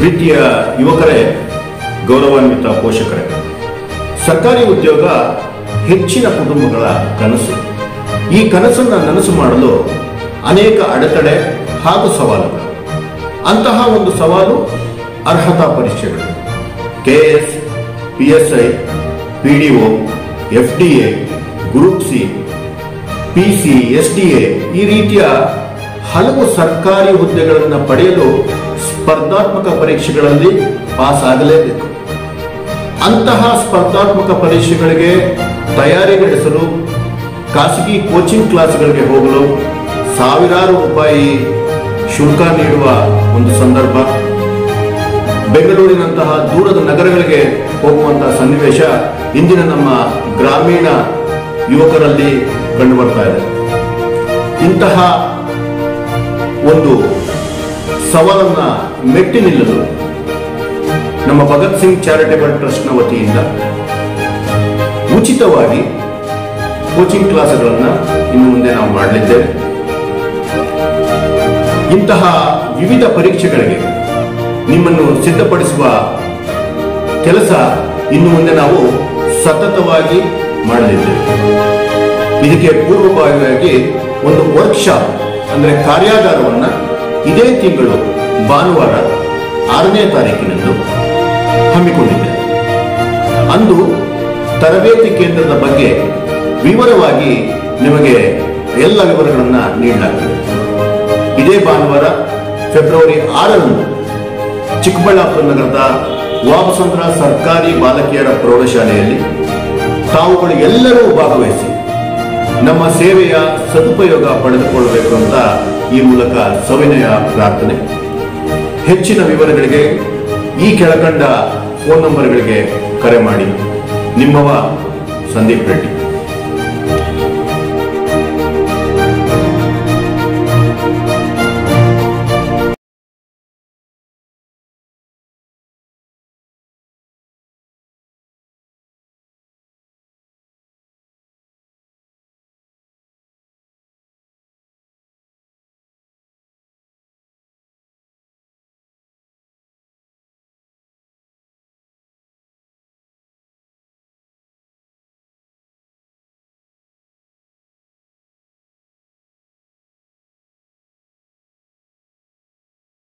ಪ್ರೀತಿಯ ಯುವಕರೇ ಗೌರವಾನ್ವಿತ ಪೋಷಕರೇ ಸರ್ಕಾರಿ ಉದ್ಯೋಗ ಹೆಚ್ಚಿನ ಕುಟುಂಬಗಳ ಕನಸು ಈ ಕನಸನ್ನು ನನಸು ಮಾಡಲು ಅನೇಕ ಅಡೆತಡೆ ಹಾಗೂ ಸವಾಲುಗಳು ಅಂತಹ ಒಂದು ಸವಾಲು ಅರ್ಹತಾ ಪರೀಕ್ಷೆಗಳು K S P S I P D O F D A group C P C S D A ಈ ರೀತಿಯ ಹಲವು ಸರ್ಕಾರಿ ಹುದ್ದೆಗಳನ್ನು ಪಡೆಯಲು ಸ್ಪರ್ಧಾತ್ಮಕ ಪರೀಕ್ಷೆಗಳಲ್ಲಿ ಪಾಸ್ ಆಗಲೇಬೇಕು ಅಂತಹ ಸ್ಪರ್ಧಾತ್ಮಕ ಪರೀಕ್ಷೆಗಳಿಗೆ ತಯಾರಿ ನಡೆಸಲು ಖಾಸಗಿ ಕೋಚಿಂಗ್ ಕ್ಲಾಸ್ಗಳಿಗೆ ಹೋಗಲು ಸಾವಿರಾರು ರೂಪಾಯಿ ಶುಲ್ಕ ನೀಡುವ ಒಂದು ಸಂದರ್ಭ ಬೆಂಗಳೂರಿನಂತಹ ದೂರದ ನಗರಗಳಿಗೆ ಹೋಗುವಂತಹ ಸನ್ನಿವೇಶ ಇಂದಿನ ನಮ್ಮ ಗ್ರಾಮೀಣ ಯುವಕರಲ್ಲಿ ಕಂಡುಬರ್ತಾ ಇದೆ ಇಂತಹ ಒಂದು ಸವಾಲನ್ನ ಮೆಟ್ಟಿ ನಿಲ್ಲಲು ನಮ್ಮ ಭಗತ್ ಸಿಂಗ್ ಚಾರಿಟೇಬಲ್ ಟ್ರಸ್ಟ್ನ ವತಿಯಿಂದ ಉಚಿತವಾಗಿ ಕೋಚಿಂಗ್ ಕ್ಲಾಸ್ಗಳನ್ನು ಇನ್ನು ಮುಂದೆ ನಾವು ಮಾಡಲಿದ್ದೇವೆ ಇಂತಹ ವಿವಿಧ ಪರೀಕ್ಷೆಗಳಿಗೆ ನಿಮ್ಮನ್ನು ಸಿದ್ಧಪಡಿಸುವ ಕೆಲಸ ಇನ್ನು ಮುಂದೆ ನಾವು ಸತತವಾಗಿ ಮಾಡಲಿದ್ದೇವೆ ಇದಕ್ಕೆ ಪೂರ್ವಭಾವಿಯಾಗಿ ಒಂದು ವರ್ಕ್ಶಾಪ್ ಅಂದ್ರೆ ಕಾರ್ಯಾಗಾರವನ್ನ ಇದೇ ತಿಂಗಳು ಭಾನುವಾರ ಆರನೇ ತಾರೀಕಿನಂದು ಹಮ್ಮಿಕೊಂಡಿದ್ದೇವೆ ಅಂದು ತರಬೇತಿ ಕೇಂದ್ರದ ಬಗ್ಗೆ ವಿವರವಾಗಿ ನಿಮಗೆ ಎಲ್ಲ ವಿವರಗಳನ್ನು ನೀಡಲಾಗ್ತದೆ ಇದೇ ಭಾನುವಾರ ಫೆಬ್ರವರಿ ಆರರಂದು ಚಿಕ್ಕಬಳ್ಳಾಪುರ ನಗರದ ವಾಮಸಂದ್ರ ಸರ್ಕಾರಿ ಬಾಲಕಿಯರ ಪ್ರೌಢಶಾಲೆಯಲ್ಲಿ ತಾವುಗಳು ಎಲ್ಲರೂ ಭಾಗವಹಿಸಿ ನಮ್ಮ ಸೇವೆಯ ಸದುಪಯೋಗ ಪಡೆದುಕೊಳ್ಳಬೇಕು ಅಂತ ಈ ಮೂಲಕ ಸವಿನಯ ಪ್ರಾರ್ಥನೆ ಹೆಚ್ಚಿನ ವಿವರಗಳಿಗೆ ಈ ಕೆಳಕಂಡ ಫೋನ್ ನಂಬರ್ಗಳಿಗೆ ಕರೆ ಮಾಡಿ ನಿಮ್ಮವ ಸಂದೀಪ್ ರೆಡ್ಡಿ